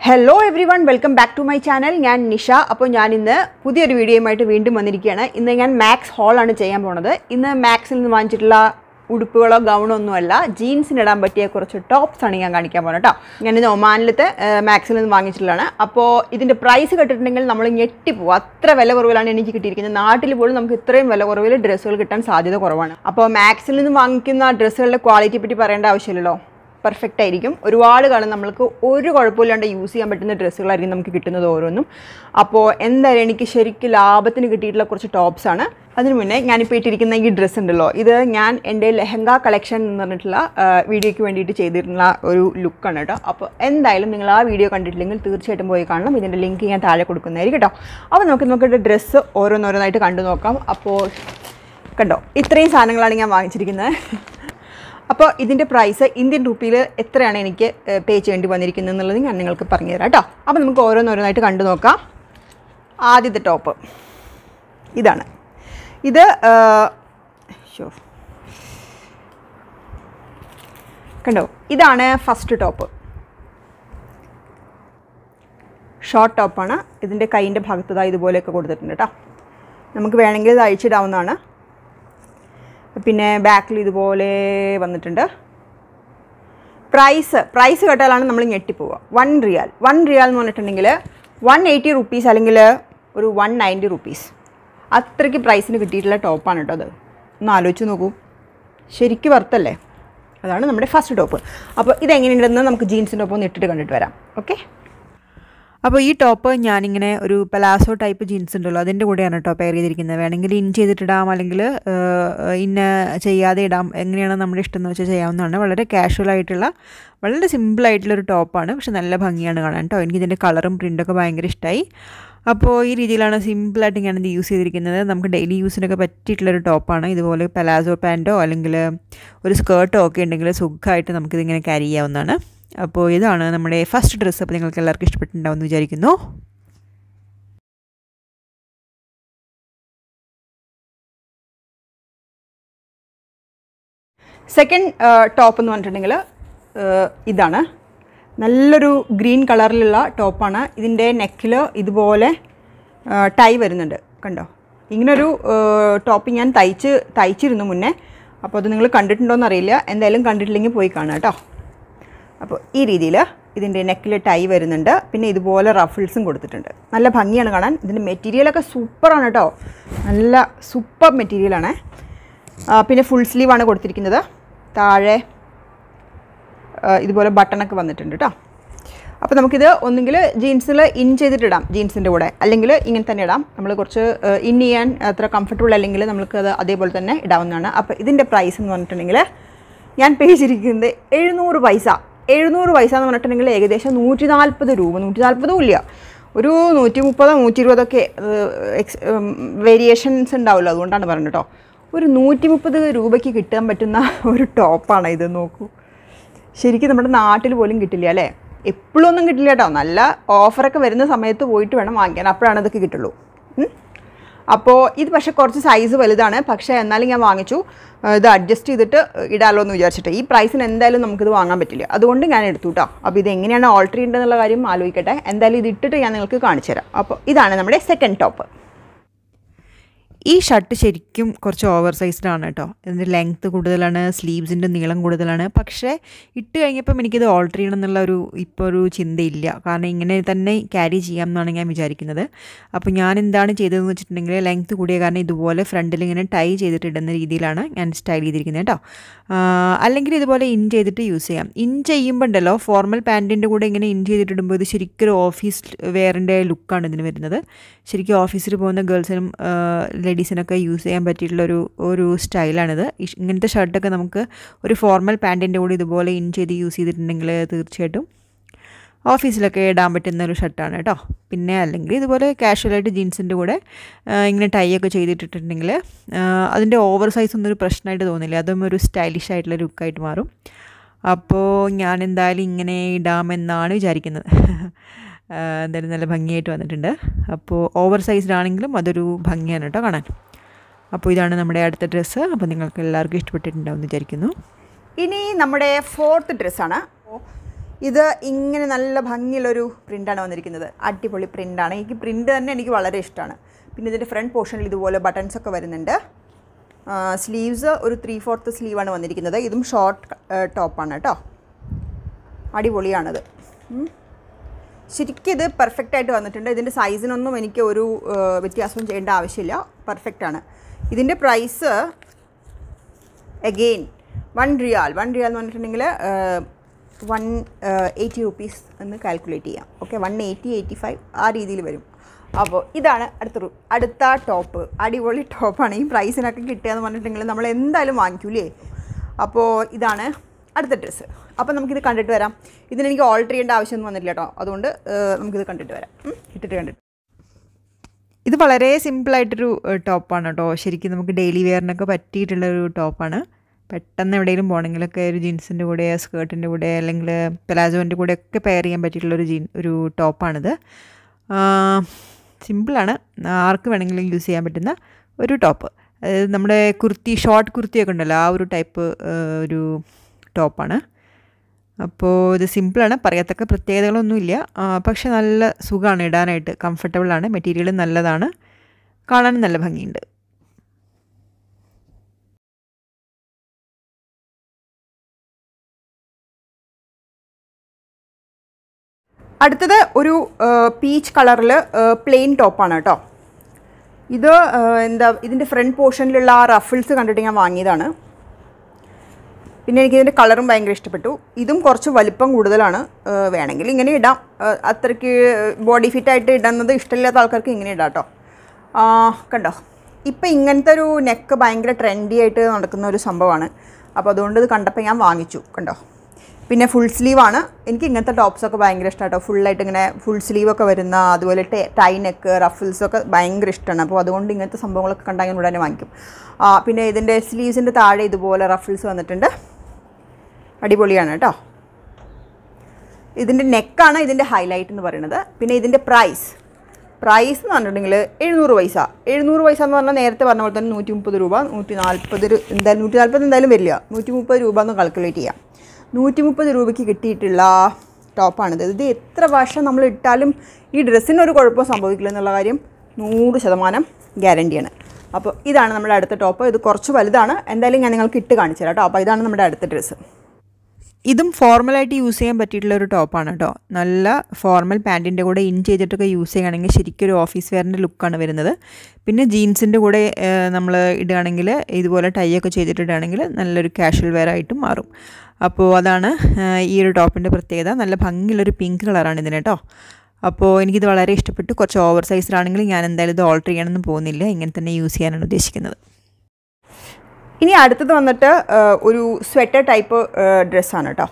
Hello everyone welcome back to my channel ഞാൻ നിഷ അപ്പോൾ ഞാൻ ഇന്ന് പുതിയൊരു വീഡിയോയുമായിട്ട് വീണ്ടും വന്നിരിക്കുകയാണ് ഇന്ന് ഞാൻ മാക്സ് ഹോളാണ് ചെയ്യാൻ പോണത് ഇന്ന് മാക്സിൽ നിന്ന് വാങ്ങിച്ചിട്ടുള്ള ഉടുപ്പുകളോ ഗൗണോ ഒന്നുമല്ല ജീൻസിന് ഇടാൻ പറ്റിയ കുറച്ച് ടോപ്സ് ആണ് ഞാൻ കാണിക്കാൻ പോകുന്നത് കേട്ടോ ഞാൻ ഇന്ന് ഒമാനിലത്തെ മാക്സിൽ നിന്ന് വാങ്ങിച്ചിട്ടുള്ളതാണ് അപ്പോൾ ഇതിൻ്റെ പ്രൈസ് കേട്ടിട്ടുണ്ടെങ്കിൽ നമ്മൾ ഞെട്ടിപ്പോവും അത്ര വില കുറവിലാണ് എനിക്ക് കിട്ടിയിരിക്കുന്നത് നാട്ടിൽ പോലും നമുക്ക് ഇത്രയും വില കുറവിൽ ഡ്രസ്സുകൾ കിട്ടാൻ സാധ്യത കുറവാണ് അപ്പോൾ മാക്സിൽ നിന്ന് വാങ്ങിക്കുന്ന ഡ്രസ്സുകളുടെ ക്വാളിറ്റി പറ്റി പറയേണ്ട ആവശ്യമില്ലല്ലോ പെർഫെക്റ്റ് ആയിരിക്കും ഒരുപാട് കാലം നമ്മൾക്ക് ഒരു കുഴപ്പമില്ലാണ്ട് യൂസ് ചെയ്യാൻ പറ്റുന്ന ഡ്രസ്സുകളായിരിക്കും നമുക്ക് കിട്ടുന്നത് ഓരോന്നും അപ്പോൾ എന്തായാലും എനിക്ക് ശരിക്കും ലാഭത്തിന് കിട്ടിയിട്ടുള്ള കുറച്ച് ടോപ്സ് ആണ് അതിനു മുന്നേ ഞാനിപ്പോൾ ഇട്ടിരിക്കുന്ന ഈ ഡ്രസ്സ് ഉണ്ടല്ലോ ഇത് ഞാൻ എൻ്റെ ലെഹങ്ക കളക്ഷൻ എന്ന് പറഞ്ഞിട്ടുള്ള ആ, വീഡിയോയ്ക്ക് വേണ്ടിയിട്ട് ചെയ്തിട്ടുള്ള ഒരു ലുക്കാണ് കേട്ടോ അപ്പോൾ എന്തായാലും നിങ്ങൾ ആ വീഡിയോ കണ്ടിട്ടില്ലെങ്കിൽ തീർച്ചയായിട്ടും പോയി കാണണം ഇതിൻ്റെ ലിങ്ക് ഞാൻ താഴെ കൊടുക്കുന്നതായിരിക്കും കേട്ടോ അപ്പോൾ നമുക്ക് നമുക്ക് ഡ്രസ്സ് ഓരോന്നോരോന്നായിട്ട് കണ്ടു നോക്കാം അപ്പോൾ കണ്ടോ ഇത്രയും സാധനങ്ങളാണ് ഞാൻ വാങ്ങിച്ചിരിക്കുന്നത് അപ്പോൾ ഇതിൻ്റെ പ്രൈസ് ഇന്ത്യൻ റുപ്പിയിൽ എത്രയാണ് എനിക്ക് പേ ചെയ്യേണ്ടി വന്നിരിക്കുന്നത് എന്നുള്ളത് ഞാൻ നിങ്ങൾക്ക് പറഞ്ഞുതരാം കേട്ടോ അപ്പോൾ നമുക്ക് ഓരോന്നോരോന്നായിട്ട് കണ്ടു നോക്കാം ആദ്യത്തെ ടോപ്പ് ഇതാണ് ഇത് ഷോ കണ്ടോ ഇതാണ് ഫസ്റ്റ് ടോപ്പ് ഷോർട്ട് ടോപ്പാണ് ഇതിൻ്റെ കൈയിൻ്റെ ഭാഗത്ത് ദാ ഇതുപോലെയൊക്കെ കൊടുത്തിട്ടുണ്ട് കേട്ടോ നമുക്ക് വേണമെങ്കിൽ ഇത് അഴിച്ചിടാവുന്നതാണ് പിന്നെ ബാക്കിൽ ഇതുപോലെ വന്നിട്ടുണ്ട് പ്രൈസ് പ്രൈസ് കേട്ടാലാണ് നമ്മൾ ഞെട്ടിപ്പോവുക വൺ റിയാൽ വൺ റിയാൽ എന്ന് പറഞ്ഞിട്ടുണ്ടെങ്കിൽ വൺ എയ്റ്റി റുപ്പീസ് അല്ലെങ്കിൽ ഒരു വൺ നയൻറ്റി റുപ്പീസ് അത്രയ്ക്ക് പ്രൈസിന് കിട്ടിയിട്ടുള്ള ടോപ്പാണ് കേട്ടോ അത് ഒന്ന് ആലോചിച്ച് നോക്കൂ ശരിക്കും വರ್ತല്ലേ അതാണ് നമ്മുടെ ഫസ്റ്റ് ടോപ്പ് അപ്പോൾ ഇതെങ്ങനെയുണ്ടെന്ന് നമുക്ക് ജീൻസിൻ്റെ ഒപ്പം ഒന്ന് ഇട്ടിട്ട് കണ്ടിട്ട് വരാം ഓക്കെ അപ്പോൾ ഈ ടോപ്പ് ഞാനിങ്ങനെ ഒരു പലാസോ ടൈപ്പ് ജീൻസ് ഉണ്ടല്ലോ അതിൻ്റെ കൂടെയാണ് കേട്ടോ പെയർ ചെയ്തിരിക്കുന്നത് വേണമെങ്കിൽ ഇൻ ചെയ്തിട്ടിടാം അല്ലെങ്കിൽ ഇന്ന ചെയ്യാതെ ഇടാം എങ്ങനെയാണ് നമ്മുടെ ഇഷ്ടം എന്ന് വെച്ചാൽ ചെയ്യാവുന്നതാണ് വളരെ കാഷ്വൽ ആയിട്ടുള്ള വളരെ സിമ്പിൾ ആയിട്ടുള്ള ഒരു ടോപ്പാണ് പക്ഷെ നല്ല ഭംഗിയാണ് കാണാൻ കേട്ടോ എനിക്കിതിൻ്റെ കളറും പ്രിൻ്റൊക്കെ ഭയങ്കര ഇഷ്ടമായി അപ്പോൾ ഈ രീതിയിലാണ് സിമ്പിളായിട്ട് ഞാനിത് യൂസ് ചെയ്തിരിക്കുന്നത് നമുക്ക് ഡെയിലി യൂസിനൊക്കെ പറ്റിയിട്ടുള്ളൊരു ടോപ്പാണ് ഇതുപോലെ പലാസോ പാൻറ്റോ അല്ലെങ്കിൽ ഒരു സ്കേർട്ടോ ഒക്കെ ഉണ്ടെങ്കിൽ സുഖമായിട്ട് നമുക്കിതിങ്ങനെ ക്യാരി ചെയ്യാവുന്നതാണ് അപ്പോൾ ഇതാണ് നമ്മുടെ ഫസ്റ്റ് ഡ്രസ്സ് അപ്പോൾ നിങ്ങൾക്ക് എല്ലാവർക്കും ഇഷ്ടപ്പെട്ടിട്ടുണ്ടാവും എന്ന് വിചാരിക്കുന്നു സെക്കൻഡ് ടോപ്പ് എന്ന് പറഞ്ഞിട്ടുണ്ടെങ്കിൽ ഇതാണ് നല്ലൊരു ഗ്രീൻ കളറിലുള്ള ടോപ്പാണ് ഇതിൻ്റെ നെക്കിൽ ഇതുപോലെ ടൈ വരുന്നുണ്ട് കണ്ടോ ഇങ്ങനൊരു ടോപ്പ് ഞാൻ തയ്ച്ച് തയ്ച്ചിരുന്നു മുന്നേ അപ്പോൾ അത് നിങ്ങൾ കണ്ടിട്ടുണ്ടോയെന്ന് അറിയില്ല എന്തായാലും കണ്ടിട്ടില്ലെങ്കിൽ പോയി കാണാം കേട്ടോ അപ്പോൾ ഈ രീതിയിൽ ഇതിൻ്റെ നെക്കിൽ ടൈ വരുന്നുണ്ട് പിന്നെ ഇതുപോലെ റഫിൾസും കൊടുത്തിട്ടുണ്ട് നല്ല ഭംഗിയാണ് കാണാൻ ഇതിൻ്റെ മെറ്റീരിയലൊക്കെ സൂപ്പറാണ് കേട്ടോ നല്ല സൂപ്പർ മെറ്റീരിയലാണ് പിന്നെ ഫുൾ സ്ലീവാണ് കൊടുത്തിരിക്കുന്നത് താഴെ ആ, ഇതുപോലെ ബട്ടണൊക്കെ വന്നിട്ടുണ്ട് കേട്ടോ അപ്പോൾ നമുക്കിത് ഒന്നുകിൽ ജീൻസിൽ ഇൻ ചെയ്തിട്ടിടാം ജീൻസിൻ്റെ കൂടെ അല്ലെങ്കിൽ ഇങ്ങനെ തന്നെ ഇടാം നമ്മൾ കുറച്ച് ആ, ഇൻ ചെയ്യാൻ അത്ര കംഫർട്ടബിൾ അല്ലെങ്കിൽ നമുക്കത് അതേപോലെ തന്നെ ഇടാവുന്നതാണ് അപ്പോൾ ഇതിൻ്റെ പ്രൈസ് എന്ന് പറഞ്ഞിട്ടുണ്ടെങ്കിൽ ഞാൻ പേ ചെയ്തിരിക്കുന്നത് എഴുന്നൂറ് പൈസ എഴുന്നൂറ് പൈസ എന്ന് പറഞ്ഞിട്ടുണ്ടെങ്കിൽ ഏകദേശം നൂറ്റി നാൽപ്പത് രൂപ നൂറ്റി നാൽപ്പതും ഇല്ല ഒരു നൂറ്റി മുപ്പതോ നൂറ്റി ഇരുപതൊക്കെ എക്സ് വേരിയേഷൻസ് ഉണ്ടാവുമല്ലോ അതുകൊണ്ടാണ് പറഞ്ഞത് കേട്ടോ ഒരു നൂറ്റി മുപ്പത് രൂപയ്ക്ക് കിട്ടാൻ പറ്റുന്ന ഒരു ടോപ്പാണ് ഇത് നോക്കൂ ശരിക്കും നമ്മുടെ നാട്ടിൽ പോലും കിട്ടില്ല അല്ലേ എപ്പോഴും ഒന്നും കിട്ടില്ല കേട്ടോ നല്ല ഓഫറൊക്കെ വരുന്ന സമയത്ത് പോയിട്ട് വേണം വാങ്ങിക്കാൻ അപ്പോഴാണ് ഇതൊക്കെ കിട്ടുള്ളൂ ഉം. അപ്പോൾ ഇത് പക്ഷേ കുറച്ച് സൈസ് വലുതാണ് പക്ഷേ എന്നാലും ഞാൻ വാങ്ങിച്ചു ആ, ഇത് അഡ്ജസ്റ്റ് ചെയ്തിട്ട് ഇടാമല്ലോ എന്ന് വിചാരിച്ചിട്ട് ഈ പ്രൈസിന് എന്തായാലും നമുക്കിത് വാങ്ങാൻ പറ്റില്ല അതുകൊണ്ട് ഞാൻ എടുത്തു കേട്ടോ അപ്പോൾ ഇത് എങ്ങനെയാണ് ഓൾട്ടർ ചെയ്യേണ്ടതെന്നുള്ള കാര്യം ആലോചിക്കട്ടെ എന്തായാലും ഇത് ഇട്ടിട്ട് ഞാൻ നിങ്ങൾക്ക് കാണിച്ചു തരാം അപ്പോൾ ഇതാണ് നമ്മുടെ സെക്കൻഡ് ടോപ്പ് ഈ ഷർട്ട് ശരിക്കും കുറച്ച് ഓവർ സൈസ്ഡ് ആണ് കേട്ടോ ഇതിൻ്റെ ലെങ്ത്ത് കൂടുതലാണ് സ്ലീവ്സിൻ്റെ നീളം കൂടുതലാണ് പക്ഷേ ഇട്ട് കഴിഞ്ഞപ്പം എനിക്കിത് ഓൾട്ടർ ചെയ്യണം എന്നുള്ള ഒരു ഇപ്പോൾ ഒരു ചിന്തയില്ല കാരണം ഇങ്ങനെ തന്നെ ക്യാരി ചെയ്യാം എന്നാണ് ഞാൻ വിചാരിക്കുന്നത് അപ്പോൾ ഞാൻ എന്താണ് ചെയ്തതെന്ന് വെച്ചിട്ടുണ്ടെങ്കിൽ ലെങ്ത്ത് കൂടിയ കാരണം ഇതുപോലെ ഫ്രണ്ടിൽ ഇങ്ങനെ ടൈ ചെയ്തിട്ട് ഇടുന്ന രീതിയിലാണ് ഞാൻ സ്റ്റൈൽ ചെയ്തിരിക്കുന്നത് കേട്ടോ ആ, അല്ലെങ്കിൽ ഇതുപോലെ ഇൻ ചെയ്തിട്ട് യൂസ് ചെയ്യാം ഇൻ ചെയ്യുമ്പോൾ ഉണ്ടല്ലോ ഫോർമൽ പാൻറ്റിൻ്റെ കൂടെ ഇങ്ങനെ ഇൻ ചെയ്തിട്ടിടുമ്പോൾ ഇത് ശരിക്കും ഒരു ഓഫീസ് വെയറിൻ്റെ ലുക്കാണ് ഇതിന് വരുന്നത് ശരിക്കും ഓഫീസിൽ പോകുന്ന ഗേൾസിനും ലേഡീസിനൊക്കെ യൂസ് ചെയ്യാൻ പറ്റിയിട്ടുള്ള ഒരു ഒരു സ്റ്റൈലാണിത് ഇഷ്- ഇങ്ങനത്തെ ഷർട്ടൊക്കെ നമുക്ക് ഒരു ഫോർമൽ പാൻറ്റിൻ്റെ കൂടെ ഇതുപോലെ ഇൻ ചെയ്ത് യൂസ് ചെയ്തിട്ടുണ്ടെങ്കിൽ തീർച്ചയായിട്ടും ഓഫീസിലൊക്കെ ഇടാൻ പറ്റുന്ന ഒരു ഷർട്ടാണ് കേട്ടോ പിന്നെ അല്ലെങ്കിൽ ഇതുപോലെ കാഷ്വലായിട്ട് ജീൻസിൻ്റെ കൂടെ ആ, ഇങ്ങനെ ടൈ ഒക്കെ ചെയ്തിട്ടിട്ടുണ്ടെങ്കിൽ ആ, അതിൻ്റെ ഓവർ സൈസ് ഒന്നും ഒരു പ്രശ്നമായിട്ട് തോന്നില്ല അതും ഒരു സ്റ്റൈലിഷ് ആയിട്ടുള്ള ലുക്കായിട്ട് മാറും അപ്പോൾ ഞാൻ എന്തായാലും ഇങ്ങനെ ഇടാമെന്നാണ് വിചാരിക്കുന്നത് ആ, എന്തായാലും നല്ല ഭംഗിയായിട്ട് വന്നിട്ടുണ്ട് അപ്പോൾ ഓവർ സൈസ്ഡ് ആണെങ്കിലും അതൊരു ഭംഗിയാണ് കേട്ടോ കാണാൻ അപ്പോൾ ഇതാണ് നമ്മുടെ അടുത്ത ഡ്രസ്സ് അപ്പോൾ നിങ്ങൾക്ക് എല്ലാവർക്കും ഇഷ്ടപ്പെട്ടിട്ടുണ്ടാവും എന്ന് വിചാരിക്കുന്നു ഇനി നമ്മുടെ ഫോർത്ത് ഡ്രസ്സാണ് ഇത് ഇങ്ങനെ നല്ല ഭംഗിയുള്ളൊരു പ്രിൻ്റാണ് വന്നിരിക്കുന്നത് അടിപൊളി പ്രിൻ്റാണ് എനിക്ക് പ്രിൻ്റ് തന്നെ എനിക്ക് വളരെ ഇഷ്ടമാണ് പിന്നെ ഇതിൻ്റെ ഫ്രണ്ട് പോർഷനിൽ ഇതുപോലെ ബട്ടൺസ് ഒക്കെ വരുന്നുണ്ട് സ്ലീവ്സ് ഒരു ത്രീ ഫോർത്ത് സ്ലീവാണ് വന്നിരിക്കുന്നത് ഇതും ഷോർട്ട് ടോപ്പാണ് കേട്ടോ അടിപൊളിയാണത് ഉം. ശരിക്കും ഇത് പെർഫെക്റ്റ് ആയിട്ട് വന്നിട്ടുണ്ട് ഇതിൻ്റെ സൈസിനൊന്നും എനിക്ക് ഒരു ആ, വ്യത്യാസവും ചെയ്യേണ്ട ആവശ്യമില്ല പെർഫെക്റ്റ് ആണ് ഇതിൻ്റെ പ്രൈസ് അഗെയിൻ വൺ റിയാൽ വൺ റിയാൽ എന്ന് പറഞ്ഞിട്ടുണ്ടെങ്കിൽ വൺ എയ്റ്റി റുപ്പീസ് എന്ന് കാൽക്കുലേറ്റ് ചെയ്യാം okay one eighty eighty five ആ രീതിയിൽ വരും അപ്പോൾ ഇതാണ് അടുത്ത റൂ അടുത്ത ടോപ്പ് അടിപൊളി ടോപ്പാണ് ഈ പ്രൈസിനൊക്കെ കിട്ടുക എന്ന് പറഞ്ഞിട്ടുണ്ടെങ്കിൽ നമ്മൾ എന്തായാലും വാങ്ങിക്കൂലേ അപ്പോൾ ഇതാണ് അടുത്ത ഡ്രസ്സ് അപ്പോൾ നമുക്കിത് കണ്ടിട്ട് വരാം ഇതിന് എനിക്ക് ഓൾട്ടർ ചെയ്യേണ്ട ആവശ്യമൊന്നും വന്നില്ല കേട്ടോ അതുകൊണ്ട് ഏഹ്, നമുക്കിത് കണ്ടിട്ട് വരാം ഉം, ഇട്ടിട്ട് കണ്ടിട്ട് ഇത് വളരെ സിമ്പിളായിട്ടൊരു ടോപ്പാണ് കേട്ടോ ശരിക്കും നമുക്ക് ഡെയിലി വെയറിനൊക്കെ പറ്റിയിട്ടുള്ളൊരു ടോപ്പാണ് പെട്ടെന്ന് എവിടെയെങ്കിലും പോകണമെങ്കിലൊക്കെ ഒരു ജീൻസിൻ്റെ കൂടെ സ്കേർട്ടിൻ്റെ കൂടെ അല്ലെങ്കിൽ പെലാസോൻ്റെ കൂടെ ഒക്കെ പെയർ ചെയ്യാൻ പറ്റിയിട്ടുള്ളൊരു ജീൻ ഒരു ടോപ്പാണിത് സിമ്പിളാണ് ആർക്ക് വേണമെങ്കിലും യൂസ് ചെയ്യാൻ പറ്റുന്ന ഒരു ടോപ്പ് അതായത് നമ്മുടെ കുർത്തി ഷോർട്ട് കുർത്തിയൊക്കെ ഉണ്ടല്ലോ ആ ഒരു ടൈപ്പ് ഒരു ടോപ്പാണ് അപ്പോൾ ഇത് സിമ്പിളാണ് പറയത്തക്ക പ്രത്യേകതകളൊന്നുമില്ല ആ, പക്ഷെ നല്ല സുഖമാണ് ഇടാനായിട്ട് കംഫർട്ടബിളാണ് മെറ്റീരിയൽ നല്ലതാണ് കാണാനും നല്ല ഭംഗിയുണ്ട് അടുത്തത് ഒരു പീച്ച് കളറിൽ പ്ലെയിൻ ടോപ്പാണ് കേട്ടോ ഇത് ആ, എന്താ ഇതിൻ്റെ ഫ്രണ്ട് പോർഷനിലുള്ള ആ റഫിൾസ് കണ്ടിട്ട് ഞാൻ വാങ്ങിയതാണ് പിന്നെ എനിക്ക് ഇതിൻ്റെ കളറും ഭയങ്കര ഇഷ്ടപ്പെട്ടു ഇതും കുറച്ച് വലിപ്പം കൂടുതലാണ് ആ, വേണമെങ്കിൽ ഇങ്ങനെ ഇടാം ആ, അത്രയ്ക്ക് ബോഡി ഫിറ്റായിട്ട് ഇടുന്നത് ഇഷ്ടമില്ലാത്ത ആൾക്കാർക്ക് ഇങ്ങനെ ഇടാം കേട്ടോ ആ, കണ്ടോ ഇപ്പം ഇങ്ങനത്തെ ഒരു നെക്ക് ഭയങ്കര ട്രെൻഡി ആയിട്ട് നടക്കുന്ന ഒരു സംഭവമാണ് അപ്പോൾ അതുകൊണ്ട് ഇത് കണ്ടപ്പോൾ ഞാൻ വാങ്ങിച്ചു കണ്ടോ പിന്നെ ഫുൾ സ്ലീവാണ് എനിക്ക് ഇങ്ങനത്തെ ടോപ്സൊക്കെ ഭയങ്കര ഇഷ്ടമാണ് കേട്ടോ ഫുള്ളായിട്ട് ഇങ്ങനെ ഫുൾ സ്ലീവൊക്കെ വരുന്ന അതുപോലെ ടൈ നെക്ക് റഫിൾസൊക്കെ ഭയങ്കര ഇഷ്ടമാണ് അപ്പോൾ അതുകൊണ്ട് ഇങ്ങനത്തെ സംഭവങ്ങളൊക്കെ കണ്ടാൽ ഞാൻ ഉടനെ വാങ്ങിക്കും ആ, പിന്നെ ഇതിൻ്റെ സ്ലീവ്സിൻ്റെ താഴെ ഇതുപോലെ റഫിൾസ് വന്നിട്ടുണ്ട് അടിപൊളിയാണ് കേട്ടോ ഇതിൻ്റെ നെക്കാണ് ഇതിൻ്റെ ഹൈലൈറ്റ് എന്ന് പറയുന്നത് പിന്നെ ഇതിൻ്റെ പ്രൈസ് പ്രൈസ് എന്ന് പറഞ്ഞിട്ടുണ്ടെങ്കിൽ എഴുന്നൂറ് പൈസ എഴുന്നൂറ് പൈസ എന്ന് പറഞ്ഞാൽ നേരത്തെ പറഞ്ഞ പോലെ തന്നെ നൂറ്റി മുപ്പത് രൂപ നൂറ്റി നാൽപ്പത് എന്തായാലും നൂറ്റി നാൽപ്പത് എന്തായാലും വരില്ല നൂറ്റി മുപ്പത് രൂപ എന്ന് കാൽക്കുലേറ്റ് ചെയ്യാം നൂറ്റി മുപ്പത് രൂപയ്ക്ക് കിട്ടിയിട്ടുള്ള ടോപ്പാണിത് ഇത് എത്ര വർഷം നമ്മൾ ഇട്ടാലും ഈ ഡ്രസ്സിന് ഒരു കുഴപ്പവും സംഭവിക്കില്ല എന്നുള്ള കാര്യം നൂറ് ശതമാനം ഗ്യാരണ്ടിയാണ് അപ്പോൾ ഇതാണ് നമ്മുടെ അടുത്ത ടോപ്പ് ഇത് കുറച്ച് വലുതാണ് എന്തായാലും ഞാൻ നിങ്ങൾക്ക് ഇട്ട് കാണിച്ചു തരാം കേട്ടോ അപ്പോൾ ഇതാണ് നമ്മുടെ അടുത്ത ഡ്രസ്സ് ഇതും ഫോർമലായിട്ട് യൂസ് ചെയ്യാൻ പറ്റിയിട്ടുള്ള ഒരു ടോപ്പാണ് കേട്ടോ നല്ല ഫോർമൽ പാൻറ്റിൻ്റെ കൂടെ ഇൻ ചെയ്തിട്ടൊക്കെ യൂസ് ചെയ്യുകയാണെങ്കിൽ ശരിക്കും ഒരു ഓഫീസ് വെയറിൻ്റെ ലുക്കാണ് വരുന്നത് പിന്നെ ജീൻസിൻ്റെ കൂടെ നമ്മൾ ഇടുകയാണെങ്കിൽ ഇതുപോലെ ടൈ ഒക്കെ ചെയ്തിട്ടിടുകയാണെങ്കിൽ നല്ലൊരു കാഷ്വൽ വെയർ ആയിട്ടും മാറും അപ്പോൾ അതാണ് ആ, ഈ ഒരു ടോപ്പിൻ്റെ പ്രത്യേകത നല്ല ഭംഗിയുള്ളൊരു പിങ്ക് കളറാണ് ഇതിന് കേട്ടോ അപ്പോൾ എനിക്കിത് വളരെ ഇഷ്ടപ്പെട്ടു കുറച്ച് ഓവർ സൈസിലാണെങ്കിൽ ഞാൻ എന്തായാലും ഇത് ഓൾട്ടർ ചെയ്യണമെന്ന് പോകുന്നില്ല ഇങ്ങനെ തന്നെ യൂസ് ചെയ്യാനാണ് ഉദ്ദേശിക്കുന്നത് ഇനി അടുത്തത് വന്നിട്ട് ആ, ഒരു സ്വെറ്റർ ടൈപ്പ് ഡ്രസ്സാണ് കേട്ടോ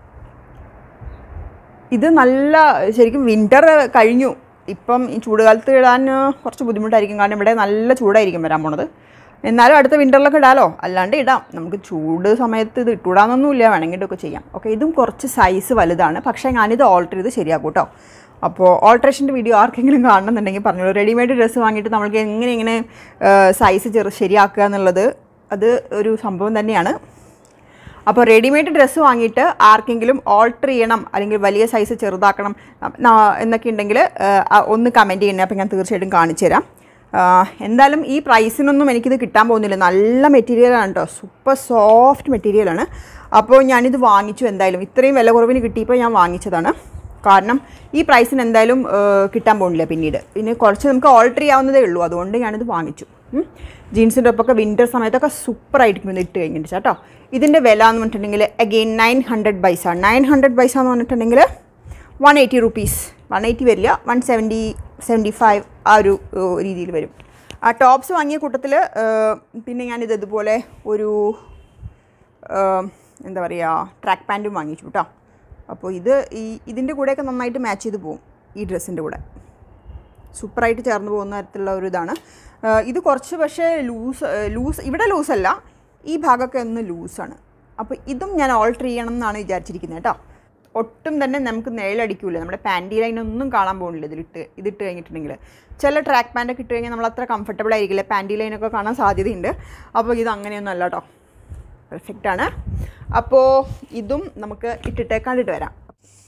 ഇത് നല്ല ശരിക്കും വിൻ്റർ കഴിഞ്ഞു ഇപ്പം ഈ ചൂടുകാലത്ത് ഇടാൻ ആ, കുറച്ച് ബുദ്ധിമുട്ടായിരിക്കും കാരണം ഇവിടെ നല്ല ചൂടായിരിക്കും വരാൻ പോണത് എന്നാലും അടുത്ത വിൻ്ററിലൊക്കെ ഇടാലോ അല്ലാണ്ട് ഇടാം നമുക്ക് ചൂട് സമയത്ത് ഇത് ഇട്ടുവിടാനൊന്നുമില്ല വേണമെങ്കിൽ ഇതൊക്കെ ചെയ്യാം ഓക്കെ ഇതും കുറച്ച് സൈസ് വലുതാണ് പക്ഷേ ഞാനിത് ഓൾട്ടർ ചെയ്ത് ശരിയാക്കും കേട്ടോ അപ്പോൾ ഓൾട്രേഷൻ്റെ വീഡിയോ ആർക്കെങ്കിലും കാണണമെന്നുണ്ടെങ്കിൽ പറഞ്ഞോളൂ റെഡിമെയ്ഡ് ഡ്രസ്സ് വാങ്ങിയിട്ട് നമ്മൾക്ക് എങ്ങനെ ഇങ്ങനെ സൈസ് ചെറു ശരിയാക്കുക എന്നുള്ളത് അത് ഒരു സംഭവം തന്നെയാണ് അപ്പോൾ റെഡിമെയ്ഡ് ഡ്രസ്സ് വാങ്ങിയിട്ട് ആർക്കെങ്കിലും ഓൾട്ടർ ചെയ്യണം അല്ലെങ്കിൽ വലിയ സൈസ് ചെറുതാക്കണം ന- എന്നൊക്കെ ഉണ്ടെങ്കിൽ ഒന്ന് കമൻറ്റ് ചെയ്യണേ അപ്പോൾ ഞാൻ തീർച്ചയായിട്ടും കാണിച്ചു തരാം ആ, എന്തായാലും ഈ പ്രൈസിനൊന്നും എനിക്കിത് കിട്ടാൻ പോകുന്നില്ല നല്ല മെറ്റീരിയലാണ് കേട്ടോ സൂപ്പർ സോഫ്റ്റ് മെറ്റീരിയലാണ് അപ്പോൾ ഞാനിത് വാങ്ങിച്ചു എന്തായാലും ഇത്രയും വില കുറവിന് കിട്ടിയപ്പോൾ ഞാൻ വാങ്ങിച്ചതാണ് കാരണം ഈ പ്രൈസിന് എന്തായാലും ആ, കിട്ടാൻ പോകുന്നില്ല പിന്നീട് പിന്നെ കുറച്ച് നമുക്ക് ഓൾട്ടർ ചെയ്യാവുന്നതേ ഉള്ളൂ അതുകൊണ്ട് ഞാനിത് വാങ്ങിച്ചു ഉം. ജീൻസിൻ്റെ ഒപ്പമൊക്കെ വിൻ്റർ സമയത്തൊക്കെ സൂപ്പറായിരിക്കും ഇത് ഇട്ട് കഴിഞ്ഞിട്ട് കേട്ടോ ഇതിൻ്റെ വില എന്ന് പറഞ്ഞിട്ടുണ്ടെങ്കിൽ അഗെയിൻ നയൻ ഹൺഡ്രഡ് ബൈസ നയൻ ഹൺഡ്രഡ് ബൈസ എന്ന് പറഞ്ഞിട്ടുണ്ടെങ്കിൽ one eighty rupees one eighty വരില്ല വൺ സെവൻറ്റി സെവൻറ്റി ഫൈവ് ആ ഒരു ഏഹ്, രീതിയിൽ വരും ആ ടോപ്സ് വാങ്ങിയ കൂട്ടത്തിൽ പിന്നെ ഞാനിത് ഇതുപോലെ ഒരു ഏഹ്, എന്താ പറയുക ട്രാക്ക് പാൻറ്റും വാങ്ങിച്ചു കേട്ടോ അപ്പോൾ ഇത് ഈ ഇതിൻ്റെ കൂടെയൊക്കെ നന്നായിട്ട് മാച്ച് ചെയ്ത് പോകും ഈ ഡ്രസ്സിൻ്റെ കൂടെ സൂപ്പറായിട്ട് ചേർന്ന് പോകുന്ന തരത്തിലുള്ള ഒരു ഇതാണ് ആ, ഇത് കുറച്ച് പക്ഷേ ലൂസ് ലൂസ് ഇവിടെ ലൂസല്ല ഈ ഭാഗമൊക്കെ ഒന്ന് ലൂസാണ് അപ്പോൾ ഇതും ഞാൻ ഓൾട്ടർ ചെയ്യണം എന്നാണ് വിചാരിച്ചിരിക്കുന്നത് കേട്ടോ ഒട്ടും തന്നെ നമുക്ക് നിഴലടിക്കൂല നമ്മുടെ പാൻറ്റി ലൈനൊന്നും കാണാൻ പോകുന്നില്ല ഇതിലിട്ട് ഇതിട്ട് കഴിഞ്ഞിട്ടുണ്ടെങ്കിൽ ചില ട്രാക്ക് പാൻറ്റൊക്കെ ഇട്ട് കഴിഞ്ഞാൽ നമ്മൾ അത്ര കംഫർട്ടബിൾ ആയിരിക്കില്ല പാൻറ്റി ലൈനൊക്കെ കാണാൻ സാധ്യതയുണ്ട് അപ്പോൾ ഇത് അങ്ങനെയൊന്നും അല്ല കേട്ടോ പെർഫെക്റ്റ് ആണ് അപ്പോൾ ഇതും നമുക്ക് ഇട്ടിട്ട് കണ്ടിട്ട് വരാം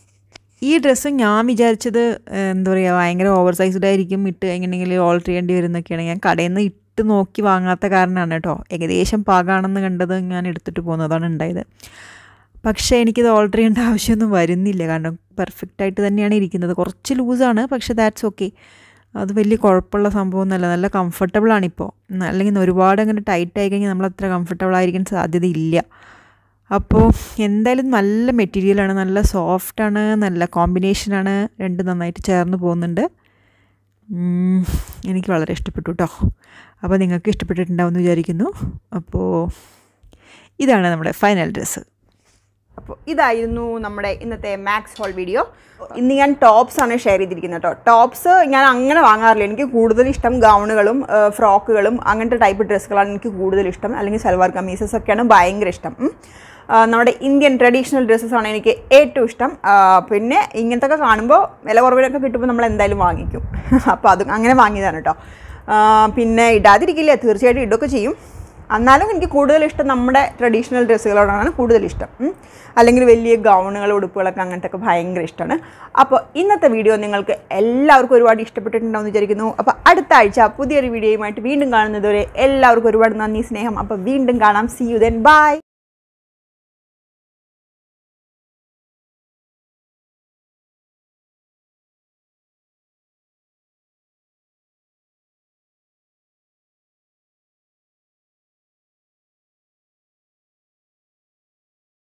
ഈ ഡ്രസ്സ് ഞാൻ വിചാരിച്ചത് ഏഹ്, എന്താ പറയുക ഭയങ്കര ഓവർ സൈസ്ഡ് ആയിരിക്കും ഇട്ട് കഴിഞ്ഞിട്ടുണ്ടെങ്കിൽ ഓൾട്ടർ ചെയ്യേണ്ടി വരുന്നൊക്കെയാണ് ഞാൻ കടയിൽ നിന്ന് ഇട്ട് നോക്കി വാങ്ങാത്ത കാരണമാണ് കേട്ടോ ഏകദേശം പാകാണെന്ന് കണ്ടത് ഞാൻ എടുത്തിട്ട് പോകുന്നതാണ് ഉണ്ടായത് പക്ഷേ എനിക്കിത് ഓൾട്ടർ ചെയ്യേണ്ട ആവശ്യമൊന്നും വരുന്നില്ല കാരണം പെർഫെക്റ്റ് ആയിട്ട് തന്നെയാണ് ഇരിക്കുന്നത് കുറച്ച് ലൂസാണ് പക്ഷേ ദാറ്റ്സ് ഓക്കെ അത് വലിയ കുഴപ്പമുള്ള സംഭവമൊന്നുമല്ല നല്ല കംഫർട്ടബിളാണ് ഇപ്പോൾ അല്ലെങ്കിൽ ഒരുപാട് അങ്ങനെ ടൈറ്റ് ആയി കഴിഞ്ഞാൽ നമ്മൾ അത്ര കംഫർട്ടബിൾ ആയിരിക്കാൻ സാധ്യതയില്ല അപ്പോൾ എന്തായാലും നല്ല മെറ്റീരിയലാണ് നല്ല സോഫ്റ്റാണ് നല്ല കോമ്പിനേഷനാണ് രണ്ട് നന്നായിട്ട് ചേർന്ന് പോകുന്നുണ്ട് ഉം, എനിക്ക് വളരെ ഇഷ്ടപ്പെട്ടു കേട്ടോ അപ്പോൾ നിങ്ങൾക്ക് ഇഷ്ടപ്പെട്ടിട്ടുണ്ടാവുമെന്ന് വിചാരിക്കുന്നു അപ്പോൾ ഇതാണ് നമ്മുടെ ഫൈനൽ ഡ്രസ്സ് അപ്പോൾ ഇതായിരുന്നു നമ്മുടെ ഇന്നത്തെ മാക്സ് ഹോൾ വീഡിയോ ഇന്ന് ഞാൻ ടോപ്സ് ആണ് ഷെയർ ചെയ്തിരിക്കുന്നത് കേട്ടോ ടോപ്സ് ഞാൻ അങ്ങനെ വാങ്ങാറില്ല എനിക്ക് കൂടുതൽ ഇഷ്ടം ഗൗണുകളും ഫ്രോക്കുകളും അങ്ങനത്തെ ടൈപ്പ് ഡ്രസ്സുകളാണ് എനിക്ക് കൂടുതൽ ഇഷ്ടം അല്ലെങ്കിൽ സൽവാർ കമീസസ് ഒക്കെയാണ് ഭയങ്കര ഇഷ്ടം ഉം. ആ, നമ്മുടെ ഇന്ത്യൻ ട്രഡീഷണൽ ഡ്രസ്സസ് ആണ് എനിക്ക് ഏറ്റവും ഇഷ്ടം ആ, പിന്നെ ഇങ്ങനത്തെ ഒക്കെ കാണുമ്പോൾ വില കുറവിലൊക്കെ കിട്ടുമ്പോൾ നമ്മൾ എന്തായാലും വാങ്ങിക്കും അപ്പോൾ അത് അങ്ങനെ വാങ്ങിയതാണ് കേട്ടോ ആ, പിന്നെ ഇടാതിരിക്കില്ല തീർച്ചയായിട്ടും ഇടുകയൊക്കെ ചെയ്യും എന്നാലും എനിക്ക് കൂടുതൽ ഇഷ്ടം നമ്മുടെ ട്രഡീഷണൽ ഡ്രസ്സുകളോടാണ് കൂടുതൽ ഇഷ്ടം ഉം. അല്ലെങ്കിൽ വലിയ ഗൗണുകൾ ഉടുപ്പുകളൊക്കെ അങ്ങനത്തെ ഒക്കെ ഭയങ്കര ഇഷ്ടമാണ് അപ്പോൾ ഇന്നത്തെ വീഡിയോ നിങ്ങൾക്ക് എല്ലാവർക്കും ഒരുപാട് ഇഷ്ടപ്പെട്ടിട്ടുണ്ടാവും വിചാരിക്കുന്നു അപ്പോൾ അടുത്ത ആഴ്ച പുതിയൊരു വീഡിയോയുമായിട്ട് വീണ്ടും കാണുന്നതുവരെ എല്ലാവർക്കും ഒരുപാട് നന്ദി സ്നേഹം അപ്പോൾ വീണ്ടും കാണാം സി യു ദെൻ ബൈ